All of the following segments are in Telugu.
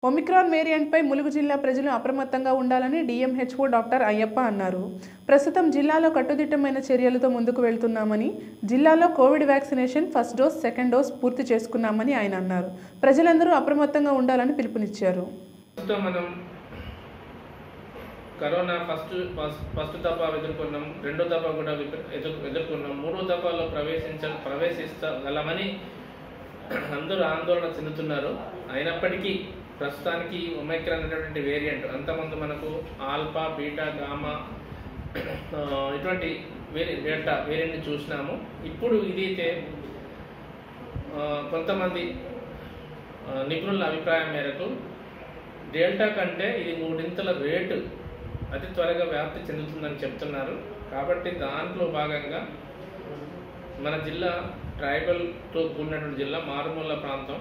ఒమిక్రాన్ వేరియంట్పై ములుగు జిల్లా ప్రజలు అప్రమత్తంగా ఉండాలని డిఎంహెచ్ఓ డాక్టర్ అయ్యప్ప అన్నారు ప్రస్తుతం జిల్లాలో కట్టుదిట్టమైన చర్యలతో ముందుకు వెళ్తున్నామని జిల్లాలో covid vaccination first dose second dose పూర్తి చేసుకున్నామని ఆయన అన్నారు ప్రజలందరూ అప్రమత్తంగా ఉండాలని పిలుపునిచ్చారు ప్రస్తుతం మనం కరోనా ఫస్ట్ ఫస్ట్ ఫస్ట్ దఫా ఎదుర్కొన్నాం రెండో దఫా కూడా విప- ఎదుర్ ఎదుర్కొన్నాం మూడో దఫాలో ప్రవేశించ ప్రవేశిస్తగలమని అందరూ ఆందోళన చెందుతున్నారు అయినప్పటికీ ప్రస్తుతానికి ఒమైక్రాన్ అనేటువంటి వేరియంట్ అంతకుముందు మనకు ఆల్ఫా బీటా గామా ఆ, ఇటువంటి వేరి డెల్టా వేరియంట్ని చూసినాము ఇప్పుడు ఇదైతే ఆ, కొంతమంది ఆ, నిపుణుల అభిప్రాయం మేరకు డెల్టా కంటే ఇది మూడింతల రేటు అతి త్వరగా వ్యాప్తి చెందుతుందని చెప్తున్నారు కాబట్టి దాంట్లో భాగంగా మన జిల్లా ట్రైబల్తో కూడినటువంటి జిల్లా మారుమూల ప్రాంతం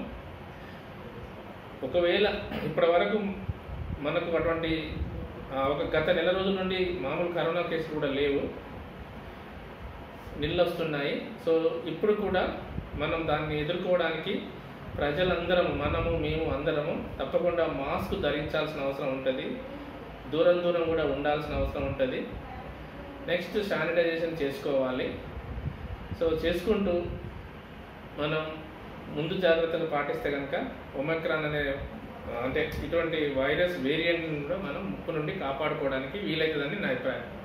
ఒకవేళ ఇప్పటి వరకు మనకు అటువంటి ఆ, ఒక గత నెల రోజుల నుండి మామూలు కరోనా కేసులు కూడా లేవు నిల్లు వస్తున్నాయి సో ఇప్పుడు కూడా మనం దాన్ని ఎదుర్కోవడానికి ప్రజలందరం మనము మేము అందరము తప్పకుండా మాస్క్ ధరించాల్సిన అవసరం ఉంటుంది దూరం దూరం కూడా ఉండాల్సిన అవసరం ఉంటుంది నెక్స్ట్ శానిటైజేషన్ చేసుకోవాలి సో చేసుకుంటూ మనం ముందు జాగ్రత్తలు పాటిస్తే కనుక ఒమైక్రాన్ అనే ఆ, అంటే ఇటువంటి వైరస్ వేరియంట్ కూడా మనం ముప్పు నుండి కాపాడుకోవడానికి వీలవుతుందని నా అభిప్రాయం